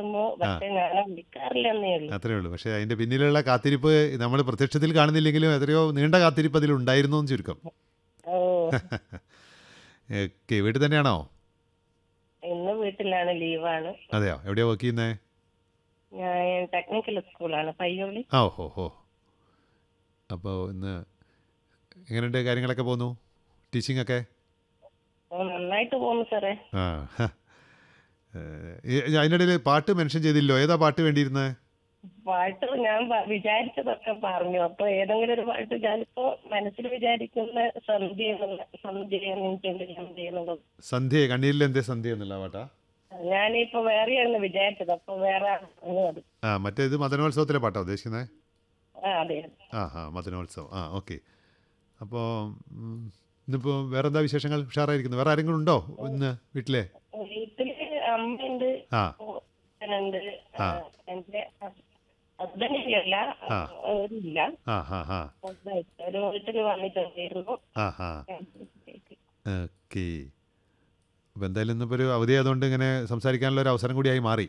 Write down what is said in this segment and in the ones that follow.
കിട്ടുമ്പോ പക്ഷെ ഞാൻ വിളിക്കാറില്ലെന്നേ ഉള്ളൂ അത്രേ ഉള്ളൂ പക്ഷേ അതിൻ്റെ പിന്നിലുള്ള കാത്തിരിപ്പ് നമ്മൾ പ്രത്യക്ഷത്തിൽ കാണുന്നില്ലെങ്കിലും എത്രയോ നീണ്ട കാത്തിരിപ്പ് അതിലുണ്ടായിരുന്നു എന്ന് ചുരുക്കം ഓ ഓക്കെ വീട്ടിൽ തന്നെയാണോ ഇന്ന് വീട്ടിലാണ് ലീവാണ് അതെയോ എവിടെയാ വർക്ക് ചെയ്യുന്നത് ഞാൻ ടെക്നിക്കൽ സ്കൂളാണ് പയ്യോളി ആ ഓഹോ ഹോ അപ്പോൾ ഇന്ന് എങ്ങനെയുണ്ട് കാര്യങ്ങളൊക്കെ പോകുന്നു ടീച്ചിങ് ഒക്കെ ഓ നന്നായിട്ട് പോകുന്നു സാറേ ആ ഹ. ഏഹ്, ഈ- അതിനിടയിൽ പാട്ട് മെൻഷൻ ചെയ്തില്ലോ ഏതാ പാട്ട് വേണ്ടിയിരുന്നത് പാട്ട് ഞാൻ പ- വിചാരിച്ചതൊക്കെ പറഞ്ഞു അപ്പൊ ഏതെങ്കിലും ഒരു പാട്ട് ഞാനിപ്പോ മനസ്സിൽ വിചാരിക്കുന്ന സന്ധ്യ എന്നുള്ള സന്ധ്യ നിന്നിട്ടുണ്ട് സന്ധ്യ എന്നുള്ളത് സന്ധ്യ കണ്ണീരിൽ എന്തേ സന്ധ്യ എന്നുള്ള പാട്ടാ ഞാനിപ്പോ വേറെയാണ് വിചാരിച്ചത് അപ്പൊ വേറെ ആണ് അത് ആ മറ്റേ ഇത് മദനോത്സവത്തിലെ പാട്ടാ ഉദ്ദേശിക്കുന്നത് ആ അതെ ആ ആ മദനോത്സവം ആ ഓക്കെ അപ്പോൾ ഇന്നിപ്പോൾ വേറെ എന്താ വിശേഷങ്ങൾ ഉഷാറായിരിക്കുന്നു വേറെ ആരെങ്കിലും ഉണ്ടോ ഇന്ന് വീട്ടിലെ വീട്ടില് അമ്മയുണ്ട് ആ അച്ഛനുണ്ട് ആ. എന്റെ ഹസ്ബൻഡില്ല ആ. ഇല്ല ആ ഹാ ഹാ ഒരു വീട്ടിൽ വന്നിട്ടുണ്ടായിരുന്നു ആ ഹാ ഓക്കെ അപ്പോൾ എന്തായാലും ഇന്നിപ്പോൾ ഒരു അവധി ആയതുകൊണ്ട് ഇങ്ങനെ സംസാരിക്കാനുള്ള ഒരു അവസരം കൂടിയായി മാറി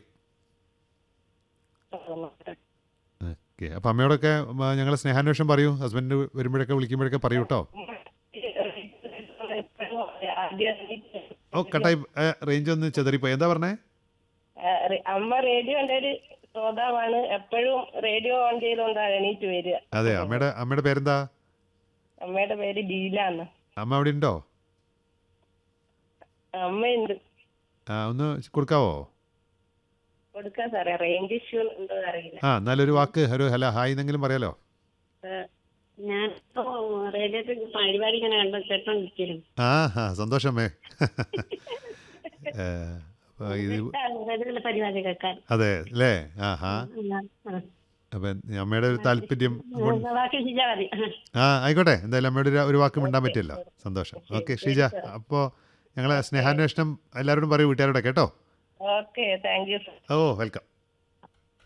ഓക്കെ അപ്പോൾ അമ്മയോടൊക്കെ മ, ഞങ്ങളെ സ്നേഹാന്വേഷണം പറയൂ ഹസ്ബൻഡ് വരുമ്പോഴൊക്കെ വിളിക്കുമ്പോഴൊക്കെ പറയൂ കേട്ടോ ആദ്യം ഓ കട്ടായി റേഞ്ച് ഒന്ന് ചെതറിപ്പോയി എന്താ പറഞ്ഞേ അമ്മ റേഡിയോന്റെ ഒരു ശ്രോതാവാണ് എപ്പോഴും റേഡിയോ ഓൺ ചെയ്തുകൊണ്ടാണ് എണീറ്റ് വരിക അതെ അമ്മയുടെ അമ്മയുടെ പേരെന്താ അമ്മയുടെ പേര് ഡീലാന്ന് അമ്മ അവിടെ ഉണ്ടോ അമ്മയുണ്ട് ആ ഒന്ന് കൊടുക്കാവോ കൊടുക്കാൻ സാറേ റേഞ്ച് ഇഷ്യൂ ഉണ്ടോ അറിയില്ല ആ എന്നാലൊരു വാക്ക് ഒരു ഹലോ ഹായ് എന്നെങ്കിലും പറയാലോ ഞാൻ റേഡിയോത്തിൽ പരിപാടി ഇങ്ങനെ കണ്ടു കേട്ടോണ്ടിരിക്കുന്നു ആ ഹാ സന്തോഷമേ ഏ, അപ്പൊ ഇത് റേഡിയോയിലെ പരിപാടി കേൾക്കാൻ അതെ അല്ലേ ആ ഹാ അപ്പം അമ്മയുടെ ഒരു താല്പര്യം കൊണ്ട് ബാക്കി ചെയ്യാൻ മതി ആ ആയിക്കോട്ടെ എന്തായാലും അമ്മയുടെ ഒരു- ഒരു വാക്ക് മിണ്ടാൻ പറ്റിയല്ലോ സന്തോഷം ഓക്കെ ഷീജ അപ്പോൾ ഞങ്ങളെ സ്നേഹാന്വേഷണം എല്ലാവരോടും പറയൂ വീട്ടുകാരോടെ കേട്ടോ ഓക്കെ താങ്ക് യു ഓ വെൽക്കം